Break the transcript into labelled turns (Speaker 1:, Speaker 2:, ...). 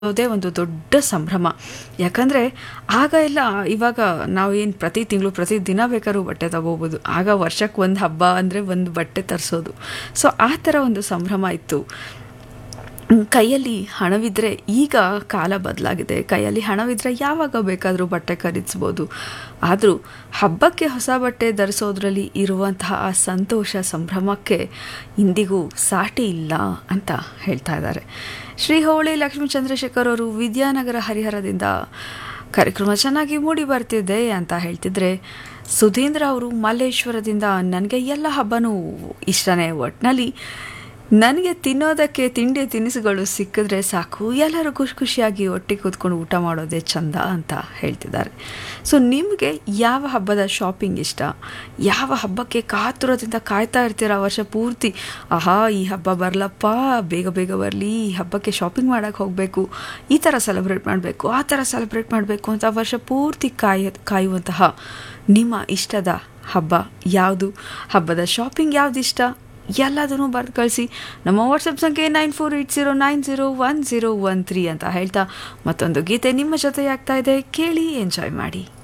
Speaker 1: ಯಾವುದೇ ಒಂದು ದೊಡ್ಡ ಸಂಭ್ರಮ ಯಾಕಂದರೆ ಆಗ ಎಲ್ಲ ಇವಾಗ ನಾವು ಏನು ಪ್ರತಿ ತಿಂಗಳು ಪ್ರತಿ ದಿನ ಬೇಕಾದ್ರೂ ಬಟ್ಟೆ ತಗೋಬೋದು ಆಗ ವರ್ಷಕ್ಕೆ ಒಂದು ಹಬ್ಬ ಅಂದರೆ ಒಂದು ಬಟ್ಟೆ ತರಿಸೋದು ಸೊ ಆ ಥರ ಒಂದು ಸಂಭ್ರಮ ಇತ್ತು ಕೈಯಲ್ಲಿ ಹಣವಿದ್ದರೆ ಈಗ ಕಾಲ ಬದಲಾಗಿದೆ ಕೈಯಲ್ಲಿ ಹಣವಿದ್ದರೆ ಯಾವಾಗ ಬೇಕಾದರೂ ಬಟ್ಟೆ ಖರೀದಿಸ್ಬೋದು ಆದರೂ ಹಬ್ಬಕ್ಕೆ ಹೊಸ ಬಟ್ಟೆ ಧರಿಸೋದ್ರಲ್ಲಿ ಇರುವಂತಹ ಆ ಸಂತೋಷ ಸಂಭ್ರಮಕ್ಕೆ ಇಂದಿಗೂ ಸಾಟಿ ಇಲ್ಲ ಅಂತ ಹೇಳ್ತಾ ಇದ್ದಾರೆ ಶ್ರೀ ಹೋಳಿ ಲಕ್ಷ್ಮೀ ಚಂದ್ರಶೇಖರ್ ಅವರು ವಿದ್ಯಾನಗರ ಹರಿಹರದಿಂದ ಕಾರ್ಯಕ್ರಮ ಚೆನ್ನಾಗಿ ಮೂಡಿ ಬರ್ತಿದೆ ಅಂತ ಹೇಳ್ತಿದ್ರೆ ಸುಧೀಂದ್ರ ಅವರು ಮಲ್ಲೇಶ್ವರದಿಂದ ನನಗೆ ಎಲ್ಲ ಹಬ್ಬನೂ ಇಷ್ಟನೇ ಒಟ್ಟಿನಲ್ಲಿ ನನಗೆ ತಿನ್ನೋದಕ್ಕೆ ತಿಂಡಿ ತಿನಿಸುಗಳು ಸಿಕ್ಕಿದ್ರೆ ಸಾಕು ಎಲ್ಲರೂ ಖುಷಿ ಖುಷಿಯಾಗಿ ಒಟ್ಟಿಗೆ ಕೂತ್ಕೊಂಡು ಊಟ ಮಾಡೋದೇ ಚಂದ ಅಂತ ಹೇಳ್ತಿದ್ದಾರೆ ಸೊ ನಿಮಗೆ ಯಾವ ಹಬ್ಬದ ಶಾಪಿಂಗ್ ಇಷ್ಟ ಯಾವ ಹಬ್ಬಕ್ಕೆ ಕಾತುರದಿಂದ ಕಾಯ್ತಾ ಇರ್ತೀರ ವರ್ಷ ಪೂರ್ತಿ ಆಹಾ ಈ ಹಬ್ಬ ಬರಲಪ್ಪ ಬೇಗ ಬೇಗ ಬರಲಿ ಈ ಹಬ್ಬಕ್ಕೆ ಶಾಪಿಂಗ್ ಮಾಡೋಕ್ಕೆ ಹೋಗಬೇಕು ಈ ಥರ ಸೆಲೆಬ್ರೇಟ್ ಮಾಡಬೇಕು ಆ ಥರ ಸೆಲೆಬ್ರೇಟ್ ಮಾಡಬೇಕು ಅಂತ ವರ್ಷ ಪೂರ್ತಿ ಕಾಯ ಕಾಯುವಂತಹ ನಿಮ್ಮ ಇಷ್ಟದ ಹಬ್ಬ ಯಾವುದು ಹಬ್ಬದ ಶಾಪಿಂಗ್ ಯಾವ್ದು ಇಷ್ಟ ಎಲ್ಲದನ್ನು ಬರೆದು ಕಳಿಸಿ ನಮ್ಮ ವಾಟ್ಸಪ್ ಸಂಖ್ಯೆ nine four eight zero nine zero one zero one three ಅಂತ ಹೇಳ್ತಾ ಮತ್ತೊಂದು ಗೀತೆ ನಿಮ್ಮ ಜೊತೆ ಆಗ್ತಾ ಇದೆ ಕೇಳಿ ಎಂಜಾಯ್ ಮಾಡಿ